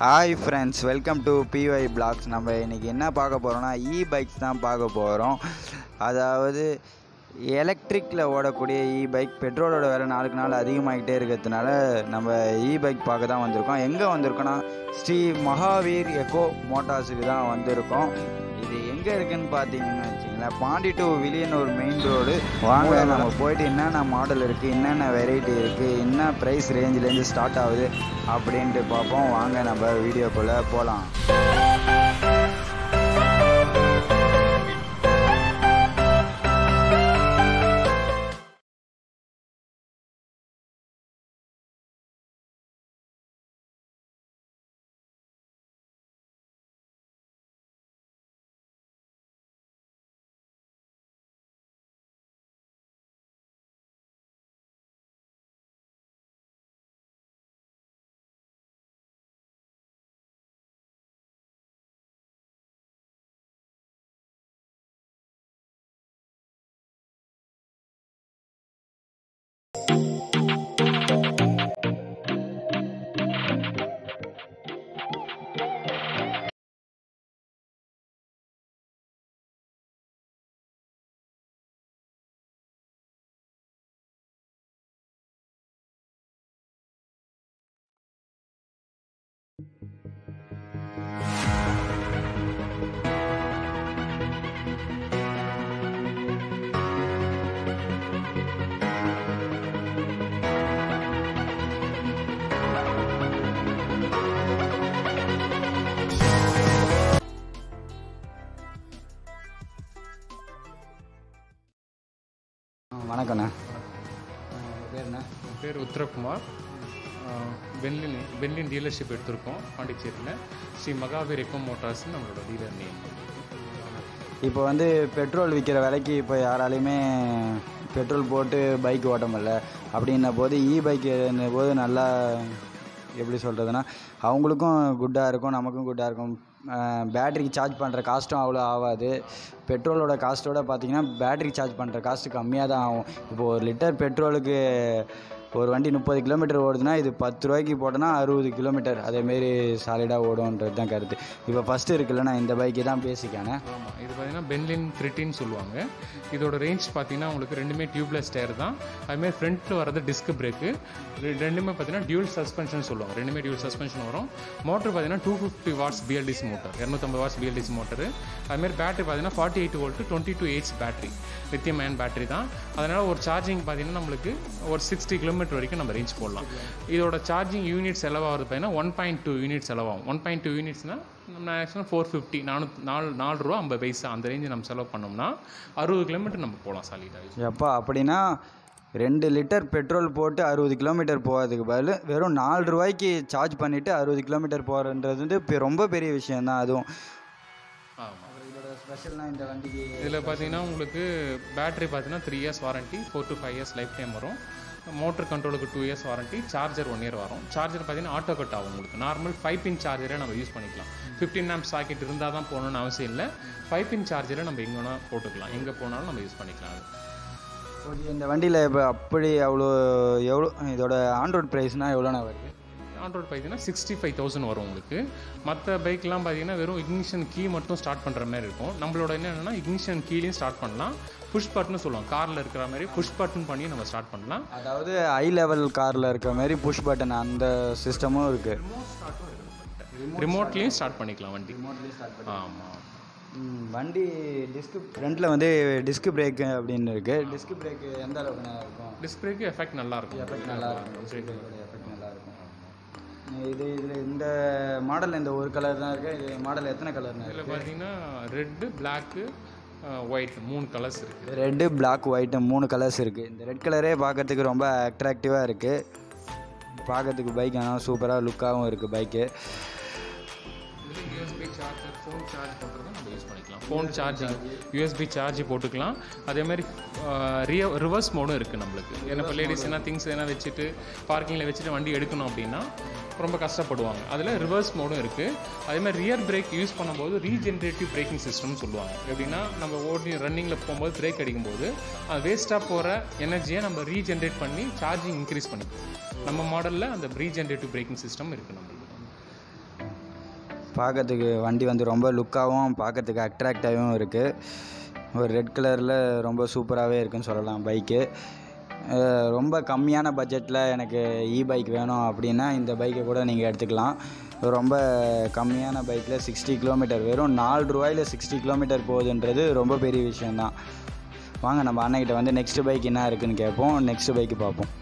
Hi friends welcome to PY blogs நம்ம இன்றைக்கி என்ன பார்க்க போகிறோம்னா இ பைக்ஸ் தான் பார்க்க போகிறோம் அதாவது எலக்ட்ரிக்கில் ஓடக்கூடிய இ பைக் பெட்ரோலோட விலை நாளுக்கு நாள் அதிகமாகிட்டே இருக்கிறதுனால நம்ம இ பைக் பார்க்க தான் வந்திருக்கோம் எங்கே வந்திருக்கோன்னா ஸ்ரீ மகாவீர் எக்கோ மோட்டார்ஸுக்கு தான் வந்திருக்கோம் இது எங்கே இருக்குன்னு பார்த்தீங்கன்னு வச்சிங்களேன் Pondy to Villianur main road வாங்க நம்ம போயிட்டு என்னென்ன மாடல் இருக்குது என்னென்ன வெரைட்டி இருக்குது என்ன ப்ரைஸ் ரேஞ்சிலேருந்து ஸ்டார்ட் ஆகுது அப்படின்ட்டு பார்ப்போம் வாங்க நம்ம வீடியோக்குள்ளே போகலாம் வணக்கண்ணா உங்கள் பேர் என்ன என் பேர் உத்தரகுமார் ஆஹ் பென்லின் பென்லின் டீலர்ஷிப் எடுத்திருக்கோம் பாண்டிச்சேரியில் ஸ்ரீ மகாவீர் எக்கோ மோட்டார்ஸ் நம்மளோட டீலர் நேம் இப்போ வந்து பெட்ரோல் விற்கிற விலைக்கு இப்போ யாராலையுமே பெட்ரோல் போட்டு பைக் ஓட்ட முடியல அப்படின்ன போது இ பைக் போது நல்லா எப்படி சொல்கிறதுனா அவங்களுக்கும் குட்டாக இருக்கும் நமக்கும் குட்டாக இருக்கும் பேட்டரிக்கு சார்ஜ் பண்ணுற காஸ்ட்டும் அவ்வளோ ஆகாது பெட்ரோலோட காஸ்ட்டோட பார்த்தீங்கன்னா பேட்டரி சார்ஜ் பண்ணுற காஸ்ட்டு கம்மியாக தான் ஆகும் இப்போ ஒரு லிட்டர் பெட்ரோலுக்கு ஒரு வண்டி முப்பது கிலோமீட்டர் ஓடுதுன்னா இது பத்து ரூபாய்க்கு போட்டோன்னா அறுபது கிலோமீட்டர் அதேமாரி சாலிடாக ஓடும்ன்றது தான் கருத்து இப்போ ஃபஸ்ட்டு இருக்குல்ல நான் இந்த பைக்கு தான் பேசிக்கானே ஆமாம் இது பார்த்தீங்கன்னா பென்லின் கிரிட்டின்னு சொல்லுவாங்க இதோட ரேஞ்ச் பார்த்தீங்கன்னா உங்களுக்கு ரெண்டுமே டியூப்லெஸ் டயர் தான் அதுமாதிரி ஃப்ரண்ட்டில் வரது டிஸ்க் பிரேக்கு ரெண்டுமே பார்த்தீங்கன்னா டியூல் சஸ்பென்ஷன் சொல்லுவாங்க ரெண்டுமே டியூல் சஸ்பென்ஷன் வரும் மோட்டர் பார்த்தீங்கன்னா two fifty watts BLDC motor இரநூத்தம்பது வாட்ஸ் பிஎல்டிசி மோட்டர் அதுமாதிரி பேட்டரி பார்த்தீங்கன்னா forty eight volt twenty two eights battery lithium ion battery தான் அதனால் ஒரு சார்ஜிங் பார்த்தீங்கன்னா நம்மளுக்கு ஒரு சிக்ஸ்டி கிலோமீட்டர் வரைக்கும் நம்ம ரேஞ்ச் போடலாம் இதோட சார்ஜிங் யூனிட் செலவாகிறது பார்த்தீங்கன்னா ஒன் பாயிண்ட் டூ யூனிட் செலவாகும் ஒன் பாயிண்ட் டூ யூனிட்ஸ்னால் நம்ம மேக்ஸிமம் ஃபோர் ஃபிஃப்டி நானூ நாலு நாலு ரூபா ஐம்பது பைசா அந்த ரேஞ்சு நம்ம செலவு பண்ணோம்னா அறுபது கிலோமீட்டர் நம்ம போகலாம் சாலிடாக எப்பா அப்படின்னா ரெண்டு லிட்டர் பெட்ரோல் போட்டு அறுபது கிலோமீட்டர் போகிறதுக்கு பதில் வெறும் நாலு ரூபாய்க்கு சார்ஜ் பண்ணிவிட்டு அறுபது கிலோமீட்டர் போகிறன்றது வந்து இப்போ ரொம்ப பெரிய விஷயந்தான் அதுவும் ஆமாம் இதோட ஸ்பெஷல்னால் இந்த வண்டிக்கு இதில் பார்த்தீங்கன்னா உங்களுக்கு பேட்டரி பார்த்தீங்கன்னா three years warranty four to five years life time வரும் மோட்டர் கண்ட்ரோலுக்கு two years warranty charger one year வரும் சார்ஜர் பார்த்தீங்கன்னா ஆட்டோ கட் ஆகும் உங்களுக்கு நார்மல் ஃபைவ் பின் சார்ஜரை நம்ம யூஸ் பண்ணிக்கலாம் ஃபிஃப்டின் ஆம் சாக்கெட் இருந்தால் தான் போகணும்னு அவசியம் இல்லை ஃபைவ் பின் சார்ஜரை நம்ம எங்கே வேணால் போட்டுக்கலாம் எங்கே போனாலும் நம்ம யூஸ் பண்ணிக்கலாம் அது ஓகே இந்த வண்டியில் இப்போ அப்படி அவ்வளோ எவ்வளோ இதோட ஆண்ட்ராய்ட் ப்ரைஸ்னால் எவ்வளோண்ணா வருது ஆண்ட்ராய்ட் பார்த்தீங்கன்னா சிக்ஸ்டி ஃபைவ் தௌசண்ட் வரும் உங்களுக்கு மற்ற பைக்லாம் பார்த்தீங்கன்னா வெறும் இக்னிஷன் கீ மட்டும் ஸ்டார்ட் பண்ணுற மாதிரி இருக்கும் நம்மளோட என்னென்னா இக்னிஷன் கீலையும் ஸ்டார்ட் பண்ணலாம் புஷ் பட்டன் சொல்லுவாங்க காரில் இருக்கிற மாதிரி புஷ் பட்டன் பண்ணி நம்ம ஸ்டார்ட் பண்ணலாம் அதாவது ஹை லெவல் காரில் இருக்க மாதிரி புஷ் பட்டன் அந்த சிஸ்டமும் இருக்குது ரிமோட்லேயும் ஸ்டார்ட் பண்ணிக்கலாம் வண்டி ஆமாம் ம், வண்டி டிஸ்க் ஃப்ரண்ட்டில் வந்து டிஸ்க் பிரேக் அப்படின்னு இருக்குது டிஸ்க் பிரேக் எந்த அளவுக்கு நல்லா இருக்கும் டிஸ்க் பிரேக்கு எஃபெக்ட் நல்லா இருக்கும் எஃபெக்ட் நல்லா இருக்கும் டிஸ்க் பிரேக்கோட எஃபெக்ட் நல்லா இருக்கும் இது இதில் இந்த மாடல் இந்த ஒரு கலர் தான் இருக்குது இது மாடல் எத்தனை கலர்னா இதில் பார்த்தீங்கன்னா ரெட்டு பிளாக்கு ஒயிட் மூணு கலர்ஸ் இருக்குது ரெட்டு பிளாக் ஒயிட்டு மூணு கலர்ஸ் இருக்குது இந்த ரெட் கலரே பார்க்கறதுக்கு ரொம்ப அட்ராக்டிவாக இருக்குது பார்க்கறதுக்கு பைக் ஆனால் சூப்பராக லுக்காகவும் இருக்குது பைக்கு இதில் யூஎஸ்பி சார்ஜர் ஃபோன் சார்ஜ் பண்ணுறதும் நம்ம யூஸ் பண்ணிக்கலாம் ஃபோன் சார்ஜிங் யூஎஸ்பி சார்ஜ் போட்டுக்கலாம் அதே மாதிரி ரிய ரிவர்ஸ் மோடும் இருக்குது நம்மளுக்கு ஏன்னா இப்போ லேடிஸ் என்ன திங்ஸ் எதனா வச்சுட்டு பார்க்கிங்கில் வச்சுட்டு வண்டி எடுக்கணும் அப்படின்னா ரொம்ப கஷ்டப்படுவாங்க அதில் ரிவர்ஸ் மோடும் இருக்குது அதே மாதிரி ரியர் பிரேக் யூஸ் பண்ணும்போது ரீஜென்ரேட்டிவ் பிரேக்கிங் சிஸ்டம்னு சொல்லுவாங்க எப்படின்னா நம்ம ஓடி ரன்னிங்கில் போகும்போது பிரேக் அடிக்கும்போது அது வேஸ்ட்டாக போகிற எனர்ஜியை நம்ம ரீஜென்ரேட் பண்ணி சார்ஜிங் இன்க்ரீஸ் பண்ணிக்கலாம் நம்ம மாடலில் அந்த ரீஜென்ரேட்டிவ் பிரேக்கிங் சிஸ்டம் இருக்குது நம்மளுக்கு பார்க்கறதுக்கு வண்டி வந்து ரொம்ப லுக்காகவும் பார்க்கறதுக்கு அட்ராக்டாகவும் இருக்குது ஒரு ரெட் கலரில் ரொம்ப சூப்பராகவே இருக்குன்னு சொல்லலாம் பைக்கு ரொம்ப கம்மியான பட்ஜெட்டில் எனக்கு இ பைக் வேணும் அப்படின்னா இந்த பைக்கை கூட நீங்கள் எடுத்துக்கலாம் ரொம்ப கம்மியான பைக்கில் சிக்ஸ்டி கிலோமீட்டர் வெறும் நாலு ரூபாயில் சிக்ஸ்டி கிலோமீட்டர் போகுதுன்றது ரொம்ப பெரிய விஷயந்தான் வாங்க நம்ம அண்ணன்கிட்ட வந்து நெக்ஸ்ட் பைக் என்ன இருக்குன்னு கேட்போம் நெக்ஸ்ட் பைக்கு பார்ப்போம்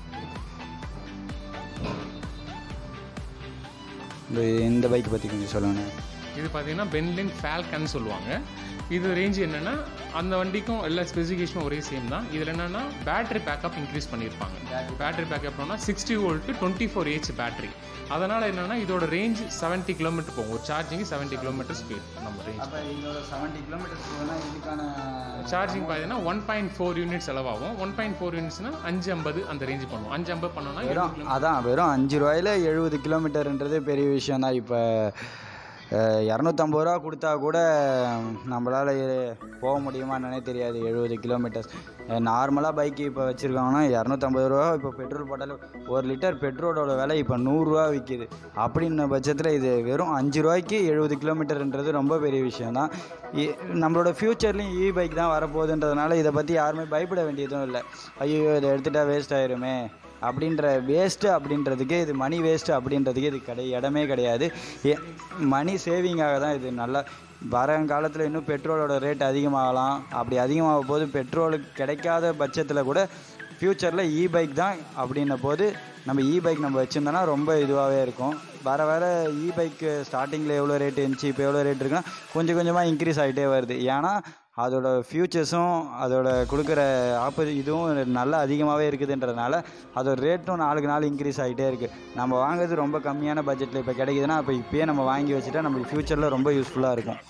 இந்த இந்த பைக் பற்றி கொஞ்சம் சொல்லுங்கள் இது பார்த்தீங்கன்னா பென்லின் ஃபால்கன் சொல்லுவாங்க இது ரேஞ்ச் என்னென்னா அந்த வண்டிக்கும் எல்லா ஸ்பெசிஃபிகேஷனும் ஒரே சேம் தான் இதில் என்னென்னா பேட்டரி பேக்கப் இன்க்ரீஸ் பண்ணியிருப்பாங்க பேட்டரி பேக்கப்னா sixty volt twenty four AH battery அதனால் என்னென்னா இதோட ரேஞ்ச் செவன்ட்டி கிலோமீட்டர் போகும் ஒரு சார்ஜிங் செவன்ட்டி கிலோமீட்டர் ஸ்பீட் நம்ம ரேஞ்ச் அப்போ இதோட செவன்ட்டி கிலோமீட்டர்ஸ் போனால் இதுக்கான சார்ஜிங் பார்த்தீங்கன்னா ஒன் பாயிண்ட் ஃபோர் யூனிட் செலவாகும் ஒன் பாயிண்ட் ஃபோர் யூனிட்ஸ்னா அஞ்சு ஐம்பது அந்த ரேஞ்ச் பண்ணுவோம் அஞ்சு ஐம்பது பண்ணோம்னா வெறும் அதான் வெறும் அஞ்சு ரூபாயில் எழுபது கிலோமீட்டர்ன்றது பெரிய விஷயம் தான் இப்போ இரநூத்தம்பது ரூபா கொடுத்தா கூட நம்மளால் போக முடியுமான்னே தெரியாது எழுபது கிலோமீட்டர்ஸ் நார்மலாக பைக்கு இப்போ வச்சுருக்காங்கன்னா இரநூத்தம்பது ரூபா இப்போ பெட்ரோல் போட்டாலும் ஒரு லிட்டர் பெட்ரோலோட விலை இப்போ நூறுரூவா விற்கிது அப்படின்ன பட்சத்தில் இது வெறும் அஞ்சு ரூபாய்க்கு எழுபது கிலோமீட்டர்ன்றது ரொம்ப பெரிய விஷயம் தான் நம்மளோட ஃப்யூச்சர்லேயும் இ பைக் தான் வரப்போகுதுன்றதுனால இதை பற்றி யாருமே பயப்பட வேண்டியதும் இல்லை ஐயோ இதை எடுத்துட்டா வேஸ்ட் ஆயிருமே அப்படின்ற வேஸ்ட்டு அப்படின்றதுக்கு இது மணி வேஸ்ட்டு அப்படின்றதுக்கு இது கிடை இடமே கிடையாது ஏ- மணி சேவிங்காக தான் இது நல்லா வருங்காலத்தில் இன்னும் பெட்ரோலோட ரேட் அதிகமாகலாம் அப்படி அதிகமாக போது பெட்ரோலுக்கு கிடைக்காத பட்சத்தில் கூட ஃப்யூச்சரில் இ பைக் தான் அப்படின்ன போது நம்ம இ பைக் நம்ம வச்சுருந்தோன்னா ரொம்ப இதுவாகவே இருக்கும் வர வர இ பைக்கு ஸ்டார்டிங்கில் எவ்வளோ ரேட் இருந்துச்சு இப்போ எவ்வளோ ரேட் இருக்குன்னா கொஞ்சம் கொஞ்சமாக இன்க்ரீஸ் ஆகிட்டே வருது ஏன்னா அதோட ஃபியூச்சர்ஸும் அதோட கொடுக்குற ஆப்போசி இதுவும் நல்லா அதிகமாகவே இருக்குதுன்றதுனால அதோட ரேட்டும் நாளுக்கு நாள் இன்க்ரீஸ் ஆகிட்டே இருக்குது நம்ம வாங்குறது ரொம்ப கம்மியான பட்ஜெட்டில் இப்போ கிடைக்குதுன்னா அப்போ இப்போயே நம்ம வாங்கி வச்சுட்டா நம்மளுக்கு ஃப்யூச்சரில் ரொம்ப யூஸ்ஃபுல்லாக இருக்கும்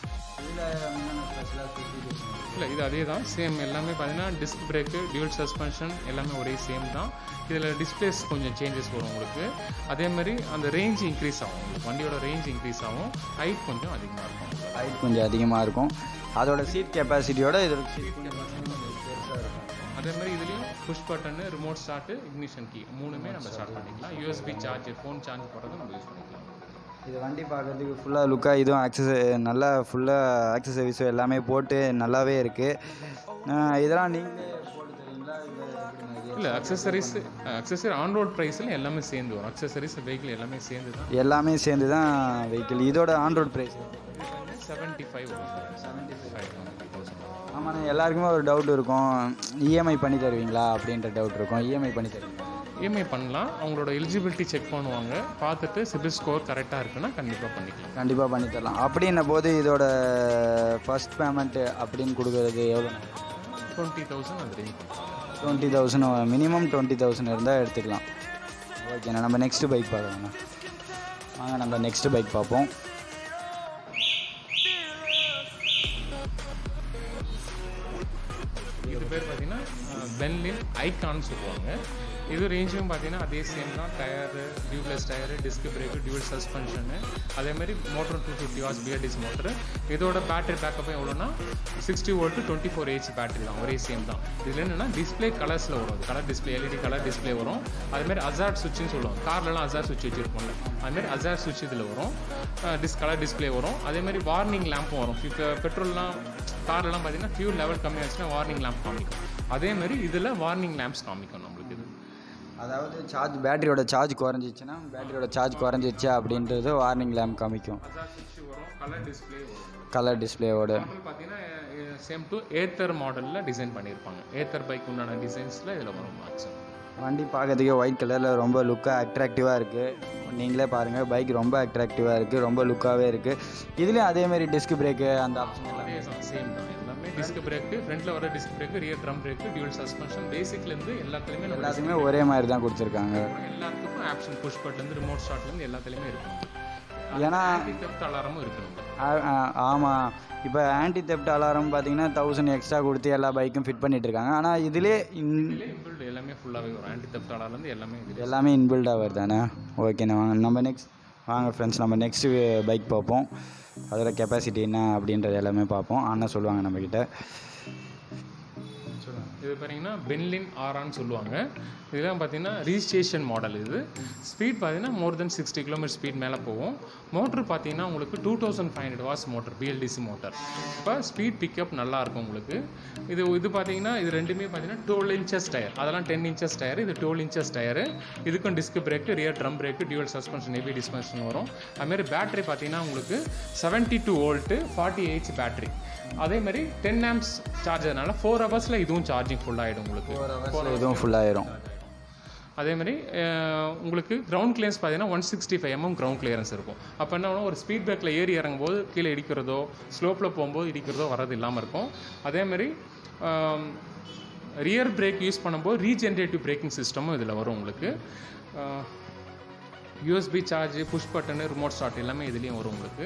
இல்லை இது அதே தான் சேம் எல்லாமே பார்த்தீங்கன்னா டிஸ்க் பிரேக்கு டியூல் சஸ்பென்ஷன் எல்லாமே ஒரே சேம் தான் இதில் டிஸ்பிளேஸ் கொஞ்சம் சேஞ்சஸ் வரும் உங்களுக்கு அதே மாதிரி அந்த ரேஞ்ச் இன்க்ரீஸ் ஆகும் உங்களுக்கு வண்டியோட ரேஞ்ச் இன்க்ரீஸ் ஆகும் ஹைட் கொஞ்சம் அதிகமாக இருக்கும் ஹைட் கொஞ்சம் அதிகமாக இருக்கும் அதோட சீட் கெப்பாசிட்டியோட இதோட சீட் அதே மாதிரி இதுலேயும் push button remote start ignition key மூணுமே நம்ம ஸ்டார்ட் பண்ணிக்கலாம் யூஎஸ்பி சார்ஜ் ஃபோன் சார்ஜ் போடுறது நம்ம யூஸ் பண்ணிக்கலாம் இது வண்டி பார்க்கறதுக்கு ஃபுல்லாக லுக்காக இதுவும் ஆக்சஸ் நல்லா ஃபுல்லாக ஆக்சசரிஸும் எல்லாமே போட்டு நல்லாவே இருக்குது இதெல்லாம் நீங்களே போட்டு தரீங்களா இல்லை எப்படிங்க இது? இல்லை அக்சசரிஸ் அக்சசரி ஆன் ரோட் ப்ரைஸில் எல்லாமே சேர்ந்து வரும் அக்சசரிஸ் வெஹிக்கிள் எல்லாமே சேர்ந்து தான் எல்லாமே சேர்ந்து தான் வெஹிக்கிள் இதோட ஆன்ரோட் ப்ரைஸ் செவன்ட்டி ஃபைவ் வரும் செவன்ட்டி ஃபைவ் தௌசண்ட் ஆமாண்ணே எல்லாருக்குமே ஒரு டவுட் இருக்கும் இஎம்ஐ பண்ணி தருவீங்களா அப்படின்ற டவுட் இருக்கும் இஎம்ஐ பண்ணி தருவீங்களா இஎம்ஐ பண்ணலாம் அவங்களோட எலிஜிபிலிட்டி செக் பண்ணுவாங்க பார்த்துட்டு சிபில் ஸ்கோர் கரெக்டாக இருக்குன்னா கண்டிப்பாக பண்ணிக்கலாம் கண்டிப்பாக பண்ணி தரலாம் அப்படின்ன போது இதோட ஃபர்ஸ்ட் பேமெண்ட்டு அப்படின்னு கொடுக்குறது எவ்வளோ டுவெண்ட்டி தௌசண்ட் அந்த range twenty thousand minimum twenty thousand இருந்தால் எடுத்துக்கலாம் ஓகேண்ணா நம்ம நெக்ஸ்ட் பைக் பார்க்கலாம்ண்ணா வாங்க நம்ம நெக்ஸ்ட் பைக் பார்ப்போம் இது பேர் பார்த்தீங்கன்னா பென்லின் ஐகான் சொல்லுவாங்க இது ரேஞ்சும் பார்த்தீங்கன்னா அதே சேம் தான் tyre tubeless tyre disc brake dual suspension அதே மாதிரி motor two fifty watts BRDS motor இதோட பேட்டரி பேக்கப்பும் எவ்வளோனா sixty volt twenty four AH battery தான் ஒரே சேம் தான் இதில் என்னென்னா டிஸ்ப்ளே கலர்ஸில் வரும் colour display LED colour display வரும் அதேமாதிரி அசார்ட் சுவிட்ச்னு சொல்லுவாங்க கார்லலாம் அசார்ட் சுவிட்ச் வச்சுருப்போம்ல அதுமாதிரி அசார்ட் சுவிட்ச் இதில் வரும் டிஸ் கலர் டிஸ்ப்ளே வரும் அதேமாதிரி வார்னிங் லேம்பும் வரும் இப்போ பெட்ரோல்லாம் கார்லலாம் பார்த்தீங்கன்னா ஃபியூல் லெவல் கம்மியாச்சுன்னா வார்னிங் லேம்ப் காமிக்கும் அதே மாதிரி இதில் வார்னிங் லேம்ப்ஸ் காமிக்கும் நம்மளுக்கு இது அதாவது சார்ஜ் பேட்டரியோட சார்ஜ் குறைஞ்சிச்சுன்னா பேட்டரியோட சார்ஜ் குறைஞ்சிச்சு அப்படின்றது வார்னிங் லேம்ப் காமிக்கும் அசார்ட் சுவிட்ச் வரும் கலர் டிஸ்ப்ளே வரும் கலர் டிஸ்பிளேவோட மாடல் பார்த்தீங்கன்னா சேம் டு ஏத்தர் மாடலில் டிசைன் பண்ணியிருப்பாங்க ஏத்தர் பைக் உண்டான டிசைன்ஸில் இதில் வரும் மேக்ஸிமம் வண்டி பார்க்கறதுக்கே ஒயிட் கலரில் ரொம்ப லுக்காக அட்ராக்டிவாக இருக்குது நீங்களே பாருங்கள் பைக் ரொம்ப அட்ராக்டிவாக இருக்குது ரொம்ப லுக்காகவே இருக்குது இதுலேயும் அதேமாரி டிஸ்க் பிரேக்கு அந்த ஆப்ஷன் அதே சேம் தான் எல்லாமே டிஸ்க் பிரேக்கு ஃப்ரண்ட்டில் வர disc brake rear drum brake dual suspension பேசிக்லேருந்து எல்லாத்துலேயுமே நம்ம எல்லாத்துக்குமே ஒரே மாதிரி தான் கொடுத்துருக்காங்க எல்லாத்துக்கும் ஆப்ஷன் புஷ் பட்லேருந்து ரிமோட் ஸ்டார்ட்லேருந்து எல்லாத்துலேயுமே இருக்கும் ஏன்னா ஆன்டி தெஃப்ட் அலாரமும் இருக்கணும் ஆமாம் இப்போ ஆன்டி தெப்ட் அலாரம் பார்த்தீங்கன்னா தௌசண்ட் எக்ஸ்ட்ரா கொடுத்து எல்லா பைக்கும் ஃபிட் பண்ணிட்டு இருக்காங்க ஆனால் இதிலே இதிலே இன்பில்ட் எல்லாமே ஃபுல்லாகவே வரும் ஆன்டி தெஃப்ட் அலார்லேருந்து எல்லாமே இது எல்லாமே இன்பில்டாக வருதானே ஓகேண்ணா வாங்க நம்ம நெக்ஸ்ட் வாங்க ஃப்ரெண்ட்ஸ் நம்ம நெக்ஸ்ட்டு பைக் பார்ப்போம் அதோட கெப்பாசிட்டி என்ன அப்படின்றது எல்லாமே பார்ப்போம் அண்ணன் சொல்லுவாங்க நம்மக்கிட்ட சொல்லுங்கள் இது பார்த்தீங்கன்னா பென்லின் ஆரான்னு சொல்லுவாங்க இதெல்லாம் பார்த்தீங்கன்னா ரிஜிஸ்ட்ரேஷன் மாடல் இது ஸ்பீட் பார்த்தீங்கன்னா more than sixty kilometre speed மேலே போகும் மோட்ரு பார்த்தீங்கன்னா உங்களுக்கு two thousand five hundred watts motor BLDC motor இப்போ ஸ்பீட் பிக்கப் நல்லா இருக்கும் உங்களுக்கு இது இது பார்த்தீங்கன்னா இது ரெண்டுமே பார்த்தீங்கன்னா டுவெல் இன்ச்சஸ் டயர் அதெல்லாம் டென் இன்ச்சஸ் டயர் இது டுவெல் இன்ச்சஸ் டயர் இதுக்கும் disc brake rear drum brake dual suspension heavy suspension வரும் அதுமாரி பேட்டரி பார்த்தீங்கன்னா உங்களுக்கு seventy two volt forty eights battery அதே மாதிரி டென் ஆம்ஸ் சார்ஜர்னால ஃபோர் ஹவர்ஸில் இதுவும் சார்ஜிங் ஃபுல் ஆகிடும் உங்களுக்கு இதுவும் ஃபுல்லாயிரும் அதே மாதிரி அஹ், உங்களுக்கு கிரவுண்ட் கிளியரன்ஸ் பார்த்தீங்கன்னா one sixty five MM ground clearance இருக்கும் அப்போ என்ன ஆகும், ஒரு ஸ்பீட் பிரேக்கில் ஏறி இறங்கும்போது கீழே இடிக்கிறதோ ஸ்லோப்பில் போகும்போது இடிக்கிறதோ வரது இல்லாமல் இருக்கும் அதே மாதிரி ரியர் பிரேக் யூஸ் பண்ணும்போது ரீஜென்ரேட்டிவ் பிரேக்கிங் சிஸ்டமும் இதில் வரும் உங்களுக்கு USB charge push button remote start எல்லாமே இதுலேயும் வரும் உங்களுக்கு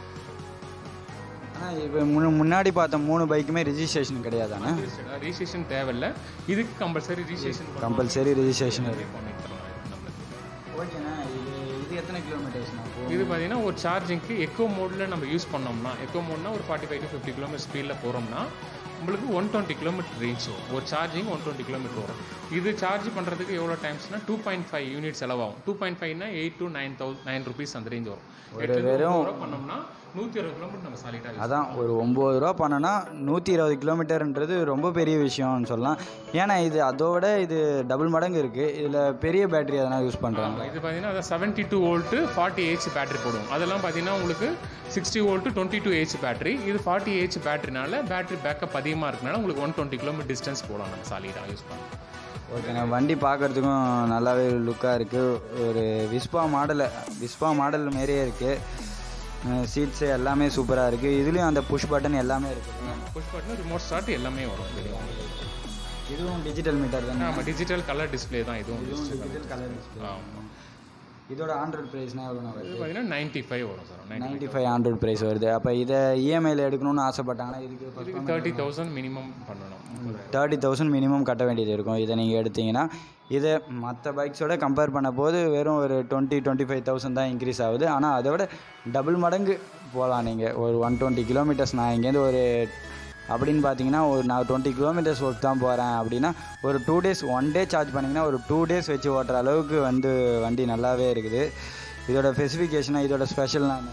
ஆனால் இப்போ முன்ன முன்னாடி பார்த்த மூணு பைக்குமே ரிஜிஸ்ட்ரேஷன் கிடையாதானே ரிஜிஸ்ட்ரேஷன் தேவையில்லை இதுக்கு கம்பல்சரி ரிஜிஸ்ட்ரேஷன் கம்பல்சரி ரிஜிஸ்ட்ரேஷன் இருக்கு பண்ணி தருவாங்க நம்மளுக்கு ஓகேண்ணா இது இது எத்தனை கிலோமீட்டர்ஸ்ண்ணா இது பார்த்தீங்கன்னா ஒரு சார்ஜிங்க்கு எக்கோ மோடில் நம்ம யூஸ் பண்ணோம்னா எக்கோ மோட்னா ஒரு forty five to fifty kilometre ஸ்பீடில் போகிறோம்னா உங்களுக்கு ஒன் டுவெண்ட்டி கிலோமீட்டர் ரேஞ்ச் வரும் ஒரு சார்ஜிங் ஒன் டுவெண்ட்டி கிலோமீட்டர் வரும் இது சார்ஜ் பண்ணுறதுக்கு எவ்வளோ டைம்ஸ்னா டூ பாயிண்ட் ஃபைவ் யூனிட் செலவாகும் டூ பாயிண்ட் ஃபைவ்னா eight to nine thousand nine rupees அந்த ரேஞ்ச் வரும் எட்டு வெறும் பண்ணோம்னா நூற்றி அறுபது கிலோமீட்டர் நம்ம சாலிடாக அதான் ஒரு ஒம்பது ரூபா பண்ணனா நூற்றி இருபது கிலோமீட்டர்ன்றது ரொம்ப பெரிய விஷயம்னு சொல்லலாம் ஏன்னா இது அதோட இது டபுள் மடங்கு இருக்குது இதில் பெரிய பேட்டரி அதனால் யூஸ் பண்ணுறாங்க இது பார்த்தீங்கன்னா அதை seventy two volt forty AH battery போடுவோம் அதெல்லாம் பார்த்தீங்கன்னா உங்களுக்கு sixty volt twenty two AH battery இது ஃபார்ட்டி ஏஹெச் பேட்டரினால பேட்டரி பேக்கப் அதிகமாக இருக்கனால உங்களுக்கு ஒன் டுவெண்ட்டி கிலோமீட்டர் டிஸ்டன்ஸ் போடலாம் நம்ம சாலிடாக யூஸ் பண்ணலாம் ஓகேண்ணா வண்டி பார்க்குறதுக்கும் நல்லாவே லுக்காக இருக்குது ஒரு விஸ்பா மாடல் விஸ்பா மாடல் மாரியே இருக்குது சீட்ஸு எல்லாமே சூப்பராக இருக்குது இதுலேயும் அந்த புஷ் பட்டன் எல்லாமே இருக்குது புஷ் பட்டன் ரிமோட் ஸ்டார்ட் எல்லாமே வரும் இதுலயும். இதுவும் டிஜிட்டல் மீட்டர் தானே நம்ம டிஜிட்டல் கலர் டிஸ்ப்ளே தான் இதுவும் டிஜிட்டல் கலர் ஆமாம் இதோட ஆண்ட்ராய்ட் ப்ரைஸ்னால் எவ்வளோ இது வருது பார்த்தீங்கன்னா நைன்ட்டி ஃபைவ் வரும் sir ninety ninety five on road price வருது அப்போ இதை இஎம்ஐயில் எடுக்கணும்னு ஆசைப்பட்டாங்கன்னா இதுக்கு இதுக்கு தேர்ட்டி தௌசண்ட் மினிமம் பண்ணணும் தேர்ட்டி தௌசண்ட் மினிமம் கட்ட வேண்டியது இருக்கும் இதை நீங்கள் எடுத்தீங்கன்னா இதை மற்ற பைக்ஸோட கம்பேர் பண்ண போது வெறும் ஒரு டுவெண்ட்டி டுவெண்ட்டி ஃபைவ் தௌசண்ட் தான் இன்க்ரீஸ் ஆகுது ஆனால் அதை விட டபுள் மடங்கு போகலாம் நீங்கள் ஒரு ஒன் டுவெண்ட்டி கிலோமீட்டர்ஸ் நான் இங்கேருந்து ஒரு அப்படின்னு பார்த்தீங்கன்னா ஒரு நான் டுவெண்ட்டி கிலோமீட்டர்ஸ் ஒர்க் தான் போகிறேன் அப்படின்னா ஒரு two days one day charge பண்ணிங்கன்னா ஒரு டூ டேஸ் வச்சு ஓட்டுற அளவுக்கு வந்து வண்டி நல்லாவே இருக்குது இதோட ஸ்பெசிஃபிகேஷனாக இதோட ஸ்பெஷல்லாம்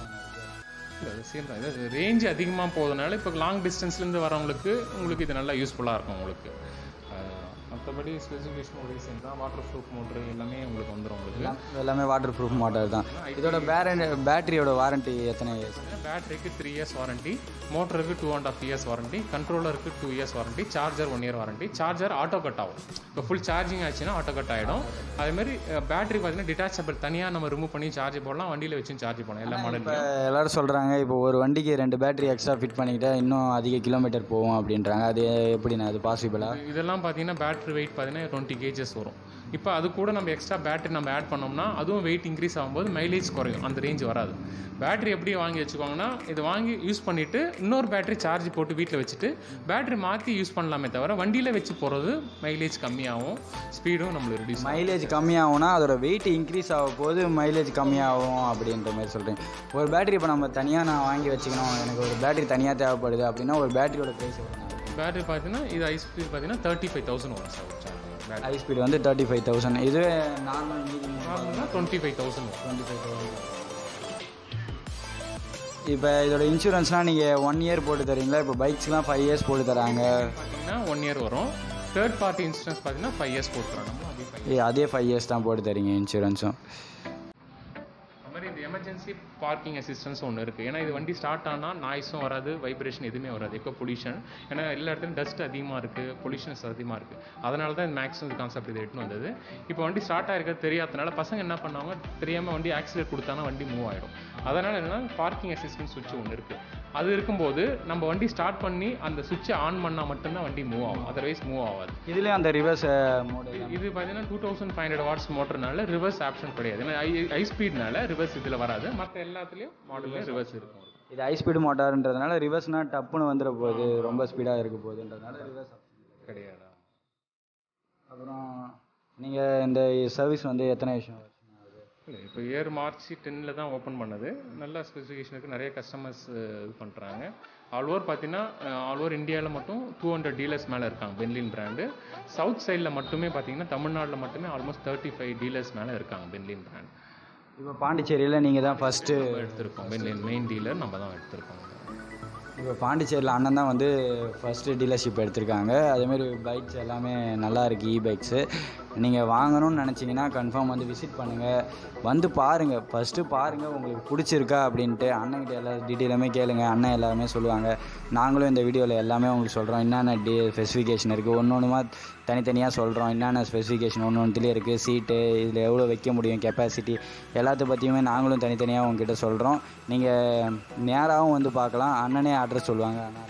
இல்லை சேம் தான் இது ரேஞ்ச் அதிகமாக போகிறதுனால இப்போ லாங் டிஸ்டன்ஸ்லேருந்து வரவங்களுக்கு உங்களுக்கு இது நல்லா யூஸ்ஃபுல்லாக இருக்கும் உங்களுக்கு அஹ், மற்றபடி ஸ்பெசிஃபிகேஷன் ஒரே சேம் தான் வாட்டர் ப்ரூஃப் மோட்ரு எல்லாமே உங்களுக்கு வந்துடும் உங்களுக்கு எல்லாமே வாட்டர் ப்ரூஃப் மாடல் தான் இதோட பேரண்ட் பேட்டரியோட வாரண்டி எத்தனை இயர்ஸ் பேட்டரிக்கு த்ரீ இயர்ஸ் வாரண்டி மோட்டருக்கு two and half years warranty கண்ட்ரோலருக்கு two years warranty charger one year warranty charger auto cut ஆகும் இப்போ ஃபுல் சார்ஜிங் ஆச்சுன்னா ஆட்டோ கட் ஆகிடும் அதேமாதிரி பேட்டரி பார்த்தீங்கன்னா டிட்டாச்சபிள் தனியாக நம்ம ரிமூவ் பண்ணி சார்ஜ் போடலாம் வண்டியில் வச்சு சார்ஜ் பண்ணலாம் எல்லா இப்போ மாடல்லையும் எல்லாரும் சொல்கிறாங்க இப்போ ஒரு வண்டிக்கு ரெண்டு பேட்டரி எக்ஸ்ட்ரா ஃபிட் பண்ணிக்கிட்டா இன்னும் அதிக கிலோமீட்டர் போகும் அப்படின்றாங்க அது எப்படிண்ணா அது பாசிபிளா இதெல்லாம் பார்த்தீங்கன்னா பேட்டரி வெயிட் பார்த்தீங்கன்னா டுவெண்ட்டி கேஜஸ் வரும் இப்போ அது கூட நம்ம எக்ஸ்ட்ரா பேட்டரி நம்ம ஆட் பண்ணோம்னா அதுவும் வெயிட் இன்க்ரீஸ் ஆகும்போது மைலேஜ் குறையும் அந்த ரேஞ்ச் வராது பேட்டரி எப்படி வாங்கி வச்சுக்கோங்கன்னா இது வாங்கி யூஸ் பண்ணிவிட்டு இன்னொரு பேட்டரி சார்ஜ் போட்டு வீட்டில் வச்சுட்டு பேட்டரி மாற்றி யூஸ் பண்ணலாமே தவிர வண்டியில் வச்சு போகிறது மைலேஜ் கம்மியாகும் ஸ்பீடும் நம்மளுக்கு ரெடியூஸ் மைலேஜ் கம்மியாகும்னா அதோட வெயிட் இன்க்ரீஸ் ஆக போது மைலேஜ் கம்மியாகும் அப்படின்ற மாதிரி சொல்கிறேன் ஒரு பேட்டரி இப்போ நம்ம தனியாக நான் வாங்கி வச்சுக்கணும் எனக்கு ஒரு பேட்டரி தனியாக தேவைப்படுது அப்படின்னா ஒரு பேட்டரியோட ப்ரைஸ் எவ்வளோ பேட்டரி பார்த்தீங்கன்னா இது ஐ ஸ்பீட் பார்த்தீங்கன்னா தேர்ட்டி ஃபைவ் தௌசண்ட் வரும் சார் பேட்டரி ஹை ஸ்பீடு வந்து தேர்ட்டி ஃபைவ் தௌசண்ட் இதுவே நார்மல் மீடியம் நார்மல்னா டுவெண்ட்டி ஃபைவ் தௌசண்ட் வரும் டுவெண்ட்டி ஃபைவ் தௌசண்ட் இப்போ இதோட இன்சூரன்ஸ்லாம் நீங்கள் ஒன் இயர் போட்டு தரீங்களா இப்போ பைக்ஸ்லாம் ஃபைவ் இயர்ஸ் போட்டு தராங்க பார்த்தீங்கன்னா ஒன் இயர் வரும் தேர்ட் பார்ட்டி இன்சூரன்ஸ் பார்த்தீங்கன்னா ஃபைவ் இயர்ஸ் போட்டுறாங்க அதே ஃபைவ் ஏ, அதே ஃபைவ் இயர்ஸ் தான் போட்டு தரீங்க இன்சூரன்ஸும் அது மாதிரி இந்த எமர்ஜென்சி பார்க்கிங் அசிஸ்டன்ஸ் ஒன்று இருக்குது ஏன்னா இது வண்டி ஸ்டார்ட் ஆனால் நாய்ஸும் வராது வைப்ரேஷன் எதுவுமே வராது எக்கோ பொல்யூஷன் ஏன்னா எல்லா இடத்துலையும் டஸ்ட் அதிகமாக இருக்குது பொல்யூஷன்ஸ் அதிகமாக இருக்குது அதனால தான் இந்த மேக்ஸிமம் கான்செப்ட் இது எடுத்துன்னு வந்தது இப்போ வண்டி ஸ்டார்ட் ஆகிருக்கிறது தெரியாதனால பசங்க என்ன பண்ணுவாங்க தெரியாமல் வண்டி ஆக்சிடென்ட் கொடுத்தானா வண்டி மூவ் ஆகிடும் அதனால் என்னன்னா பார்க்கிங் அசிஸ்டன்ஸ் சுவிட்ச் ஒன்று இருக்குது அது இருக்கும்போது நம்ம வண்டி ஸ்டார்ட் பண்ணி அந்த சுவிட்சை ஆன் பண்ணால் மட்டும்தான் வண்டி மூவ் ஆகும் அதர்வைஸ் மூவ் ஆகாது இதுலேயும் அந்த ரிவர்ஸ் மோடு இது பார்த்தீங்கன்னா two thousand five hundred watts மோட்டர்னால ரிவர்ஸ் ஆப்ஷன் கிடையாது ஏன்னா ஐ ஐ ஸ்பீட்னால ரிவர்ஸ் இதில் வராது மற்ற எல்லாத்துலேயும் மாடலில் ரிவர்ஸ் இருக்கும் இது ஹை ஸ்பீடு மோட்டார்ன்றதுனால ரிவர்ஸ்னால் டப்புன்னு வந்துட போகுது ரொம்ப ஸ்பீடாக இருக்க போகுதுன்றதுனால ரிவர்ஸ் கிடையாது அப்புறம் நீங்கள் இந்த சர்வீஸ் வந்து எத்தனை விஷயம் இல்லை இப்போ இயர் மார்ச் டென்னில் தான் ஓப்பன் பண்ணது நல்ல ஸ்பெசிஃபிகேஷன் இருக்குது நிறைய கஸ்டமர்ஸ் இது பண்ணுறாங்க ஆல் ஓவர் பார்த்தீங்கன்னா ஆல் ஓவர் இந்தியாவில் மட்டும் டூ ஹண்ட்ரட் டீலர்ஸ் மேலே இருக்காங்க பென்லின் பிராண்டு சவுத் சைடில் மட்டுமே பார்த்தீங்கன்னா தமிழ்நாட்டில் மட்டுமே ஆல்மோஸ்ட் தேர்ட்டி ஃபைவ் டீலர்ஸ் மேலே இருக்காங்க பென்லின் பிராண்ட் இப்போ பாண்டிச்சேரியில் நீங்கள் தான் ஃபஸ்ட்டு நம்ம எடுத்திருக்கோம் பென்லின் மெயின் டீலர் நம்ம தான் எடுத்திருக்கோம் இப்போ பாண்டிச்சேரியில் அண்ணன் தான் வந்து ஃபஸ்ட்டு டீலர்ஷிப் எடுத்திருக்காங்க அதேமாரி பைக்ஸ் எல்லாமே நல்லா இருக்குது இ பைக்ஸு நீங்கள் வாங்கணும்னு நினச்சிங்கன்னா கன்ஃபார்ம் வந்து விசிட் பண்ணுங்கள் வந்து பாருங்கள் ஃபஸ்ட்டு பாருங்கள் உங்களுக்கு பிடிச்சிருக்கா அப்படின்ட்டு அண்ணன்கிட்ட எல்லா டீட்டெயிலுமே கேளுங்க அண்ணன் எல்லாமே சொல்லுவாங்க நாங்களும் இந்த வீடியோவில் எல்லாமே உங்களுக்கு சொல்கிறோம் என்னென்ன டி ஸ்பெசிஃபிகேஷன் இருக்குது ஒன்று ஒன்றுமா தனித்தனியாக சொல்கிறோம் என்னென்ன ஸ்பெசிஃபிகேஷன் ஒன்று ஒன்றுலேயே இருக்குது சீட்டு இதில் எவ்வளோ வைக்க முடியும் கெப்பாசிட்டி எல்லாத்த பற்றியுமே நாங்களும் தனித்தனியாக உங்ககிட்ட சொல்கிறோம் நீங்கள் நேராகவும் வந்து பார்க்கலாம் அண்ணனே அட்ரஸ் சொல்லுவாங்க அண்ணா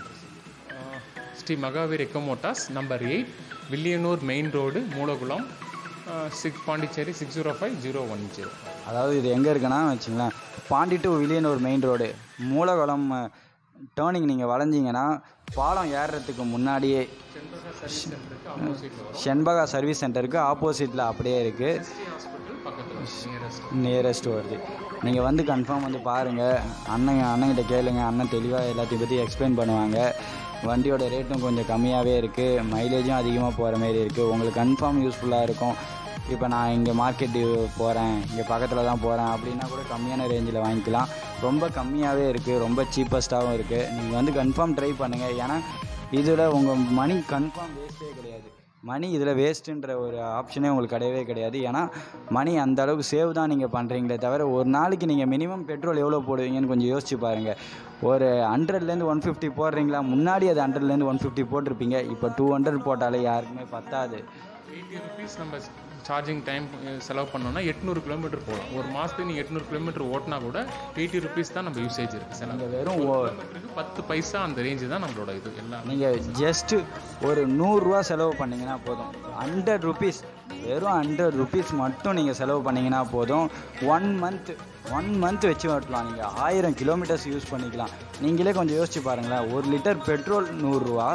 அட்ரஸ் ஸ்ரீ மகாவீர் எக்கோமோட்டாஸ் number eight Villianur main road Moolakulam six Pondicherry six zero five zero one zero அதாவது இது எங்கே இருக்குன்னா வச்சுங்களேன் Pondy to Villianur main road Moolakulam turning நீங்கள் வளைஞ்சிங்கன்னா பாலம் ஏறுறதுக்கு முன்னாடியே செண்பகா சர்வீஸ் சென்டருக்கு ஆப்போசிட்டில் வரும் செண்பகா சர்வீஸ் சென்டருக்கு ஆப்போசிட்டில் அப்படியே இருக்குது எஸ்டி ஹாஸ்பிட்டல் பக்கத்தில் நியரஸ்ட் நியரஸ்ட் வருது நீங்கள் வந்து கன்ஃபார்ம் வந்து பாருங்கள் அண்ணன் அண்ணன்கிட்ட கேளுங்க அண்ணன் தெளிவாக எல்லாத்தையும் பற்றி எக்ஸ்பிளைன் பண்ணுவாங்க வண்டியோட ரேட்டும் கொஞ்சம் கம்மியாகவே இருக்குது மைலேஜும் அதிகமாக போகிற மாரி இருக்குது உங்களுக்கு கன்ஃபார்ம் யூஸ்ஃபுல்லாக இருக்கும் இப்போ நான் இங்கே மார்க்கெட்டு போகிறேன் இங்கே பக்கத்தில் தான் போகிறேன் அப்படின்னா கூட கம்மியான ரேஞ்சில் வாங்கிக்கலாம் ரொம்ப கம்மியாகவே இருக்குது ரொம்ப சீப்பஸ்ட்டாகவும் இருக்குது நீங்கள் வந்து கன்ஃபார்ம் ட்ரை பண்ணுங்கள் ஏன்னா இதில் உங்கள் மணி கன்ஃபார்ம் வேஸ்ட்டே கிடையாது மணி இதில் வேஸ்ட்டுன்ற ஒரு ஆப்ஷனே உங்களுக்கு கிடையவே கிடையாது ஏன்னா மணி அந்த அளவுக்கு சேவ் தான் நீங்கள் பண்ணுறீங்களே தவிர ஒரு நாளைக்கு நீங்கள் மினிமம் பெட்ரோல் எவ்வளோ போடுவீங்கன்னு கொஞ்சம் யோசிச்சு பாருங்கள் ஒரு ஹண்ட்ரட்லேருந்து ஒன் ஃபிஃப்டி போடுறீங்களா முன்னாடி அது ஹண்ட்ரட்லேருந்து ஒன் ஃபிஃப்டி போட்டிருப்பீங்க இப்போ டூ ஹண்ட்ரட் போட்டாலே யாருக்குமே பத்தாது எயிட்டி ருபீஸ் நம்ம சார்ஜிங் டைம் செலவு பண்ணோம்னா எட்நூறு கிலோமீட்டர் போகலாம் ஒரு மாதத்துக்கு நீங்கள் எட்நூறு கிலோமீட்டர் ஓட்டினா கூட எயிட்டி ருபீஸ் தான் நம்ம யூசேஜ் இருக்குது செலவு நீங்கள் வெறும் ஓ கிலோமீட்டருக்கு பத்து பைசா அந்த ரேஞ்சு தான் நம்மளோட இது எல்லாம் நீங்கள் ஜஸ்ட்டு ஒரு நூறுரூவா செலவு பண்ணிங்கன்னா போதும் ஹண்ட்ரட் ருபீஸ் வெறும் ஹண்ட்ரட் ருபீஸ் மட்டும் நீங்கள் செலவு பண்ணிங்கன்னா போதும் ஒன் மந்த் ஒன் மந்த் வச்சு ஓட்டலாம் நீங்கள் ஆயிரம் கிலோமீட்டர்ஸ் யூஸ் பண்ணிக்கலாம் நீங்களே கொஞ்சம் யோசிச்சு பாருங்களேன் ஒரு லிட்டர் பெட்ரோல் நூறுரூவா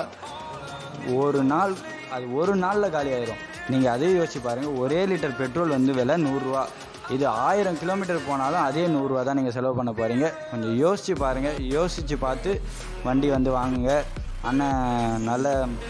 ஒரு நாள் அது ஒரு நாளில் காலி ஆயிரும் நீங்கள் அதே யோசிச்சு பாருங்கள் ஒரே லிட்டர் பெட்ரோல் வந்து விலை நூறுரூவா இது ஆயிரம் கிலோமீட்டர் போனாலும் அதே நூறுரூவா தான் நீங்கள் செலவு பண்ண போகிறீங்க கொஞ்சம் யோசிச்சு பாருங்கள் யோசித்து பார்த்து வண்டி வந்து வாங்குங்க அண்ணன் நல்ல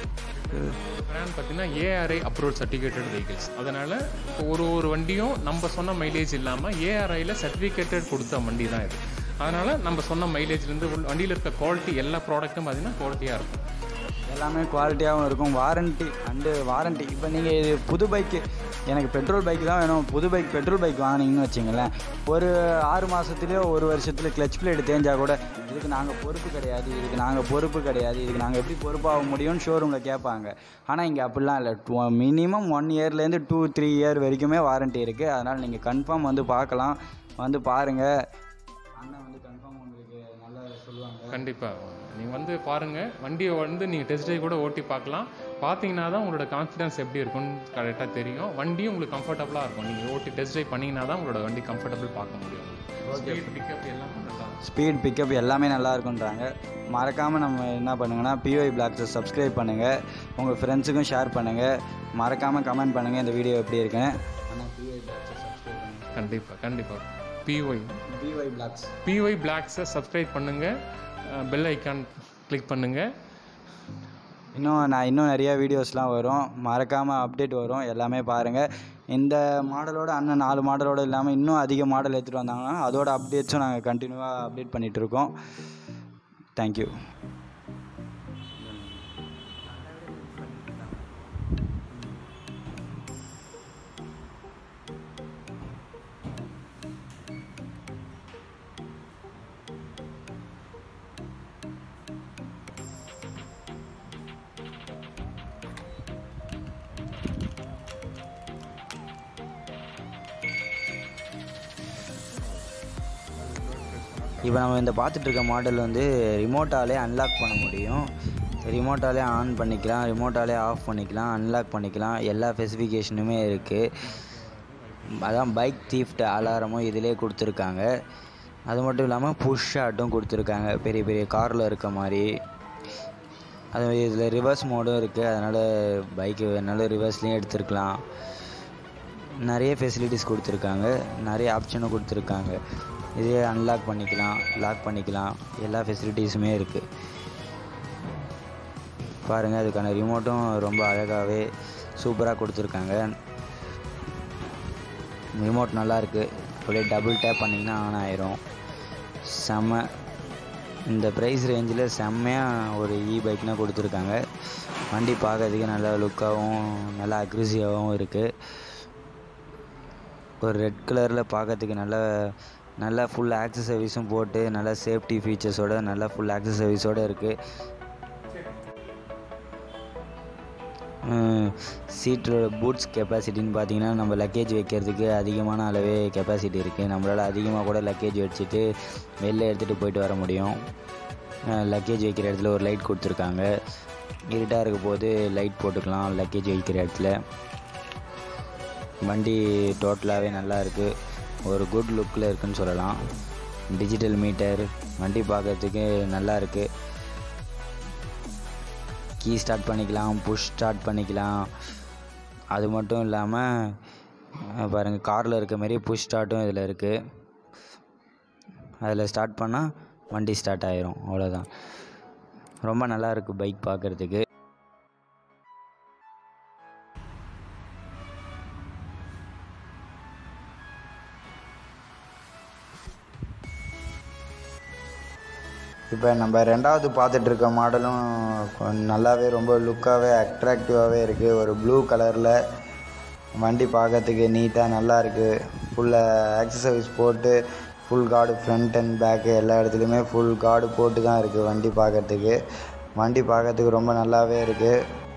பிராண்ட் பார்த்தீங்கன்னா ஏஆர்ஐ அப்ரூவல் சர்டிஃபிகேட்டட் வெஹிக்கிள்ஸ் அதனால் இப்போ ஒரு ஒரு வண்டியும் நம்ம சொன்ன மைலேஜ் இல்லாமல் ஏஆர்ஐயில் சர்டிஃபிகேட்டட் கொடுத்த வண்டி தான் இது அதனால் நம்ம சொன்ன மைலேஜ்லேருந்து வண்டியில் இருக்க குவாலிட்டி எல்லா ப்ராடக்ட்டும் பார்த்தீங்கன்னா குவாலிட்டியாக இருக்கும் எல்லாமே குவாலிட்டியாகவும் இருக்கும் வாரண்ட்டி அண்டு வாரண்ட்டி இப்போ நீங்கள் இது புது பைக்கு எனக்கு பெட்ரோல் பைக் தான் வேணும் புது பைக் பெட்ரோல் பைக் வாங்கினீங்கன்னு வச்சிங்களேன் ஒரு ஆறு மாதத்துலேயோ ஒரு வருஷத்துல கிளச் பிளேட் தேஞ்சால் கூட இதுக்கு நாங்கள் பொறுப்பு கிடையாது இதுக்கு நாங்கள் பொறுப்பு கிடையாது இதுக்கு நாங்கள் எப்படி பொறுப்பாக முடியும்னு ஷோரூமில் கேட்பாங்க ஆனால் இங்கே அப்படிலாம் இல்லை மினிமம் ஒன் இயர்லேருந்து டூ த்ரீ இயர் வரைக்குமே வாரண்ட்டி இருக்குது அதனால் நீங்கள் கன்ஃபார்ம் வந்து பார்க்கலாம் வந்து பாருங்கள் அண்ணன் வந்து கன்ஃபார்ம் உங்களுக்கு நல்லா சொல்லுவாங்க கண்டிப்பாக நீங்கள் வந்து பாருங்கள் வண்டியை வந்து நீங்கள் டெஸ்ட் ட்ரைவ் கூட ஓட்டி பார்க்கலாம் பார்த்தீங்கன்னா தான் உங்களோட கான்ஃபிடன்ஸ் எப்படி இருக்கும்னு கரெக்டாக தெரியும் வண்டியும் உங்களுக்கு கம்ஃபர்டபுளாக இருக்கும் நீங்கள் ஓட்டி டெஸ்ட் ட்ரைவ் பண்ணிங்கன்னா தான் உங்களோட வண்டி கம்ஃபர்டபுள் பார்க்க முடியும் ஸ்பீட் பிக்கப் எல்லாமே நல்லா இருக்கும். ஸ்பீட் பிக்கப் எல்லாமே நல்லா இருக்குன்றாங்க மறக்காமல் நம்ம என்ன பண்ணுங்கன்னா பிஒய் பிளாக்ஸை சப்ஸ்கிரைப் பண்ணுங்கள் உங்கள் ஃப்ரெண்ட்ஸுக்கும் ஷேர் பண்ணுங்கள் மறக்காமல் கமெண்ட் பண்ணுங்கள் இந்த வீடியோ எப்படி இருக்குன்னு ஆனால் பிஒய் பிளாக்ஸை சப்ஸ்கிரைப் பண்ணுங்கள் கண்டிப்பாக கண்டிப்பாக பிஒய் பிஒய் பிளாக்ஸ் பிஒய் பிளாக்ஸை சப்ஸ்கிரைப் பண்ணுங்கள் பெல் ஐக்கான் கிளிக் பண்ணுங்கள் இன்னும் நான் இன்னும் நிறைய வீடியோஸ்லாம் வரும் மறக்காமல் அப்டேட் வரும் எல்லாமே பாருங்கள் இந்த மாடலோட அண்ணன் நாலு மாடலோட இல்லாமல் இன்னும் அதிக மாடல் எடுத்துகிட்டு வந்தாங்கன்னா அதோட அப்டேட்ஸும் நாங்கள் கண்டினியூவாக அப்டேட் பண்ணிகிட்ருக்கோம் தேங்க்யூ இப்போ நம்ம இந்த பார்த்துட்டு இருக்க மாடல் வந்து ரிமோட்டாலே அன்லாக் பண்ண முடியும் ரிமோட்டாலே ஆன் பண்ணிக்கலாம் ரிமோட்டாலே ஆஃப் பண்ணிக்கலாம் அன்லாக் பண்ணிக்கலாம் எல்லா ஸ்பெசிஃபிகேஷனுமே இருக்குது அதான் பைக் தீஃப்ட் அலாரமும் இதிலே கொடுத்துருக்காங்க அது மட்டும் இல்லாமல் புஷ் ஷாட்டும் கொடுத்துருக்காங்க பெரிய பெரிய காரில் இருக்க மாதிரி அது இதில் ரிவர்ஸ் மோடும் இருக்குது அதனால் பைக்கு வேணாலும் ரிவர்ஸ்லேயும் எடுத்துருக்கலாம் நிறைய ஃபெசிலிட்டிஸ் கொடுத்துருக்காங்க நிறைய ஆப்ஷனும் கொடுத்துருக்காங்க இதே அன்லாக் பண்ணிக்கலாம் லாக் பண்ணிக்கலாம் எல்லா ஃபெசிலிட்டிஸுமே இருக்குது பாருங்கள் அதுக்கான ரிமோட்டும் ரொம்ப அழகாகவே சூப்பராக கொடுத்துருக்காங்க ரிமோட் நல்லா இருக்குது அப்படியே டபுள் டேப் பண்ணிங்கன்னா ஆன் ஆயிரும் செம்ம இந்த ப்ரைஸ் ரேஞ்சில் செம்மையாக ஒரு இ பைக்னால் கொடுத்துருக்காங்க வண்டி பார்க்கறதுக்கு நல்லா லுக்காகவும் நல்லா அக்ரெசிவாகவும் இருக்குது ஒரு ரெட் கலரில் பார்க்கறதுக்கு நல்ல நல்லா ஃபுல் ஆக்சஸ் சர்வீஸும் போட்டு நல்லா சேஃப்டி ஃபீச்சர்ஸோட நல்லா ஃபுல் ஆக்சஸ் சர்வீஸோடு இருக்குது சீட்டோட பூட்ஸ் கெப்பாசிட்டின்னு பார்த்தீங்கன்னா நம்ம லக்கேஜ் வைக்கிறதுக்கு அதிகமான அளவே கெப்பாசிட்டி இருக்குது நம்மளால் அதிகமாக கூட லக்கேஜ் வச்சுட்டு வெளில எடுத்துகிட்டு போயிட்டு வர முடியும் லக்கேஜ் வைக்கிற இடத்துல ஒரு லைட் கொடுத்துருக்காங்க இருட்டாக இருக்க போது லைட் போட்டுக்கலாம் லக்கேஜ் வைக்கிற இடத்துல வண்டி டோட்டலாகவே நல்லா இருக்குது ஒரு குட் லுக்கில் இருக்குன்னு சொல்லலாம் டிஜிட்டல் மீட்டர் வண்டி பார்க்கறதுக்கு நல்லா இருக்குது கீ ஸ்டார்ட் பண்ணிக்கலாம் புஷ் ஸ்டார்ட் பண்ணிக்கலாம் அது மட்டும் இல்லாமல் பாருங்கள் காரில் இருக்க மாதிரி புஷ் ஸ்டார்ட்டும் இதில் இருக்குது அதில் ஸ்டார்ட் பண்ணால் வண்டி ஸ்டார்ட் ஆயிரும் அவ்வளோதான் ரொம்ப நல்லா இருக்குது பைக் பார்க்குறதுக்கு இப்போ நம்ம ரெண்டாவது பார்த்துட்டு இருக்க மாடலும் கொஞ்சம் நல்லாவே ரொம்ப லுக்காகவே அட்ராக்டிவாகவே இருக்குது ஒரு ப்ளூ கலரில் வண்டி பார்க்கறதுக்கு நீட்டாக நல்லா இருக்குது ஃபுல்லாக ஆக்சசரிஸ் போட்டு full guard front and back எல்லா இடத்துலையுமே ஃபுல் கார்டு போட்டு தான் இருக்குது வண்டி பார்க்கறதுக்கு வண்டி பார்க்கறதுக்கு ரொம்ப நல்லாவே இருக்குது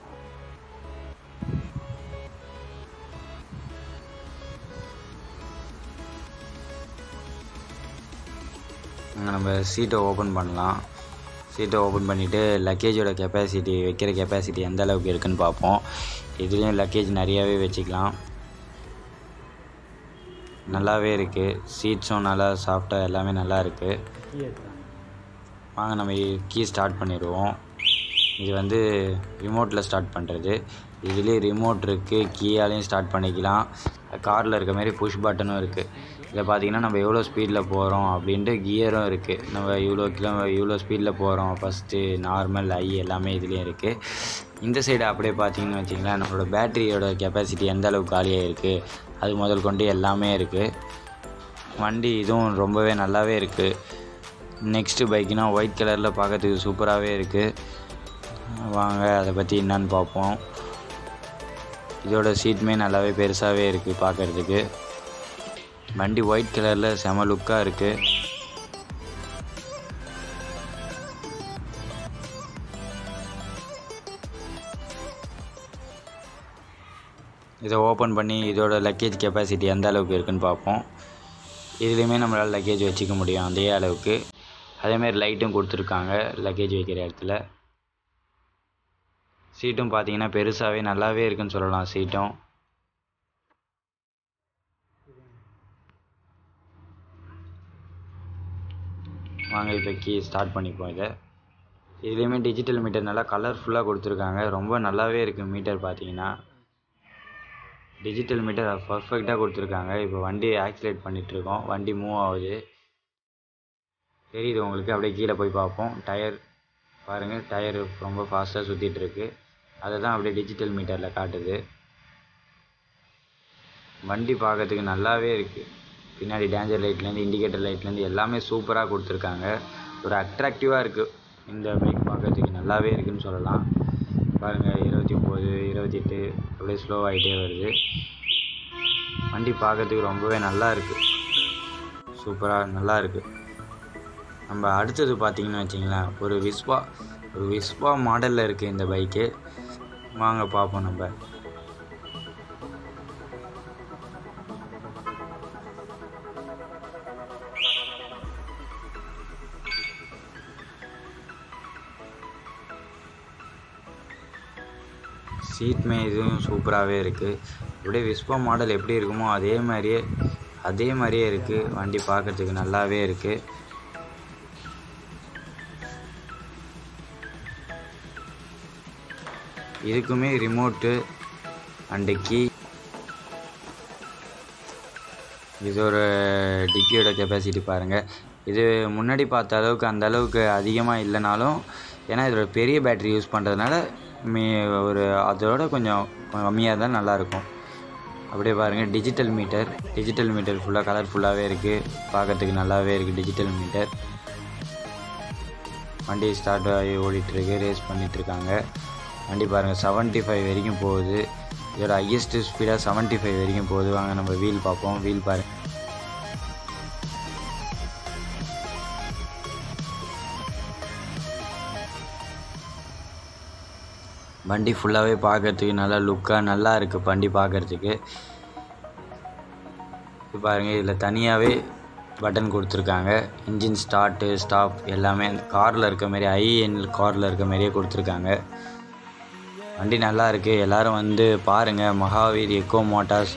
நம்ம சீட்டை ஓப்பன் பண்ணலாம் சீட்டை ஓப்பன் பண்ணிவிட்டு லக்கேஜோட கெப்பாசிட்டி வைக்கிற கெப்பாசிட்டி எந்த அளவுக்கு இருக்குன்னு பார்ப்போம் இதுலேயும் லக்கேஜ் நிறையாவே வச்சுக்கலாம் நல்லாவே இருக்குது சீட்ஸும் நல்லா சாஃப்டாக எல்லாமே நல்லா இருக்குது வாங்க நம்ம கீ ஸ்டார்ட் பண்ணிடுவோம் இது வந்து ரிமோட்டில் ஸ்டார்ட் பண்ணுறது இதுலேயே ரிமோட் இருக்குது கீயாலையும் ஸ்டார்ட் பண்ணிக்கலாம் காரில் இருக்க மாதிரி புஷ் பட்டனும் இருக்குது இதில் பார்த்தீங்கன்னா நம்ம எவ்வளோ ஸ்பீடில் போகிறோம் அப்படின்ட்டு கியரும் இருக்குது நம்ம இவ்வளோ கிலோ இவ்வளோ ஸ்பீடில் போகிறோம் ஃபஸ்ட்டு நார்மல் ஐ எல்லாமே இதுலேயும் இருக்குது இந்த சைடு அப்படியே பார்த்தீங்கன்னு வச்சிங்களேன் நம்மளோட பேட்டரியோட கெப்பாசிட்டி எந்த அளவுக்கு காலியாக இருக்குது அது முதல் கொண்டு எல்லாமே இருக்குது வண்டி இதுவும் ரொம்பவே நல்லாவே இருக்குது நெக்ஸ்ட்டு பைக்குனா ஒயிட் கலரில் பார்க்கறதுக்கு சூப்பராகவே இருக்குது வாங்க அதை பற்றி என்னன்னு பார்ப்போம் இதோட சீட்டுமே நல்லாவே பெருசாகவே இருக்குது பார்க்குறதுக்கு வண்டி ஒயிட் கலரில் செம லுக்காக இருக்குது இதை ஓப்பன் பண்ணி இதோட லக்கேஜ் கெப்பாசிட்டி எந்த அளவுக்கு இருக்குன்னு பார்ப்போம் இதுலேயுமே நம்மளால் லக்கேஜ் வச்சுக்க முடியும் அதே அளவுக்கு அதேமாரி லைட்டும் கொடுத்துருக்காங்க லக்கேஜ் வைக்கிற இடத்துல சீட்டும் பார்த்தீங்கன்னா பெருசாகவே நல்லாவே இருக்குன்னு சொல்லலாம் சீட்டும் வாங்க இப்போ கீ ஸ்டார்ட் பண்ணிப்போம் இதை இதுலேயுமே டிஜிட்டல் மீட்டர் நல்லா கலர்ஃபுல்லாக கொடுத்துருக்காங்க ரொம்ப நல்லாவே இருக்குது மீட்டர் பார்த்தீங்கன்னா டிஜிட்டல் மீட்டர் பர்ஃபெக்டாக கொடுத்துருக்காங்க இப்போ வண்டி ஆக்சிலேட் பண்ணிகிட்ருக்கோம் வண்டி மூவ் ஆகுது தெரியுது உங்களுக்கு அப்படியே கீழே போய் பார்ப்போம் டயர் பாருங்கள் டயர் ரொம்ப ஃபாஸ்ட்டாக சுற்றிட்டு இருக்கு அதை தான் அப்படியே டிஜிட்டல் மீட்டரில் காட்டுது வண்டி பார்க்கறதுக்கு நல்லாவே இருக்குது பின்னாடி டேஞ்சர் லைட்லேருந்து இண்டிகேட்டர் லைட்லேருந்து எல்லாமே சூப்பராக கொடுத்துருக்காங்க ஒரு அட்ராக்டிவாக இருக்குது இந்த பைக் பார்க்கறதுக்கு நல்லாவே இருக்குன்னு சொல்லலாம் பாருங்கள் இருபத்தி ஒம்பது இருபத்தெட்டு அப்படியே ஸ்லோ ஆகிட்டே வருது வண்டி பார்க்கறதுக்கு ரொம்பவே நல்லா இருக்குது சூப்பராக நல்லா இருக்குது நம்ம அடுத்தது பார்த்தீங்கன்னு வச்சிங்களேன் ஒரு விஸ்வா ஒரு விஸ்வா மாடலில் இருக்குது இந்த பைக்கு வாங்க பார்ப்போம் நம்ம சீட்மே இதுவும் சூப்பராகவே இருக்குது அப்படியே விஸ்வா மாடல் எப்படி இருக்குமோ அதே மாதிரியே அதே மாதிரியே இருக்குது வண்டி பார்க்கறதுக்கு நல்லாவே இருக்குது இதுக்குமே ரிமோட்டு அண்டு கீ இது ஒரு டிக்கியோட கெப்பாசிட்டி பாருங்கள் இது முன்னாடி பார்த்த அளவுக்கு அந்த அளவுக்கு அதிகமாக இல்லைனாலும் ஏன்னா இதோட பெரிய பேட்டரி யூஸ் பண்ணுறதுனால மீ ஒரு அதோட கொஞ்சம் கம்மியாக தான் நல்லாயிருக்கும் அப்படியே பாருங்கள் டிஜிட்டல் மீட்டர் டிஜிட்டல் மீட்டர் ஃபுல்லாக கலர்ஃபுல்லாகவே இருக்குது பார்க்கறதுக்கு நல்லாவே இருக்குது டிஜிட்டல் மீட்டர் வண்டி ஸ்டார்ட் ஆகி ஓடிட்டுருக்கு ரேஸ் பண்ணிகிட்ருக்காங்க வண்டி பாருங்கள் செவன்ட்டி ஃபைவ் வரைக்கும் போகுது இதோட ஹையஸ்ட் ஸ்பீடாக செவன்ட்டி ஃபைவ் வரைக்கும் போகுது வாங்க நம்ம வீல் பார்ப்போம் வீல் பாருங்க வண்டி ஃபுல்லாகவே பார்க்கறதுக்கு நல்லா லுக்காக நல்லா இருக்குது வண்டி பார்க்கறதுக்கு இது பாருங்கள் இதில் தனியாகவே பட்டன் கொடுத்துருக்காங்க இன்ஜின் ஸ்டார்ட்டு ஸ்டாப் எல்லாமே அந்த காரில் இருக்க மாதிரி ஐஎன் காரில் இருக்க மாதிரியே கொடுத்துருக்காங்க வண்டி நல்லா இருக்குது எல்லோரும் வந்து பாருங்கள் மகாவீர் எக்கோ மோட்டார்ஸ்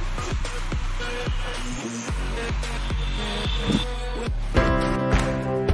Fearless.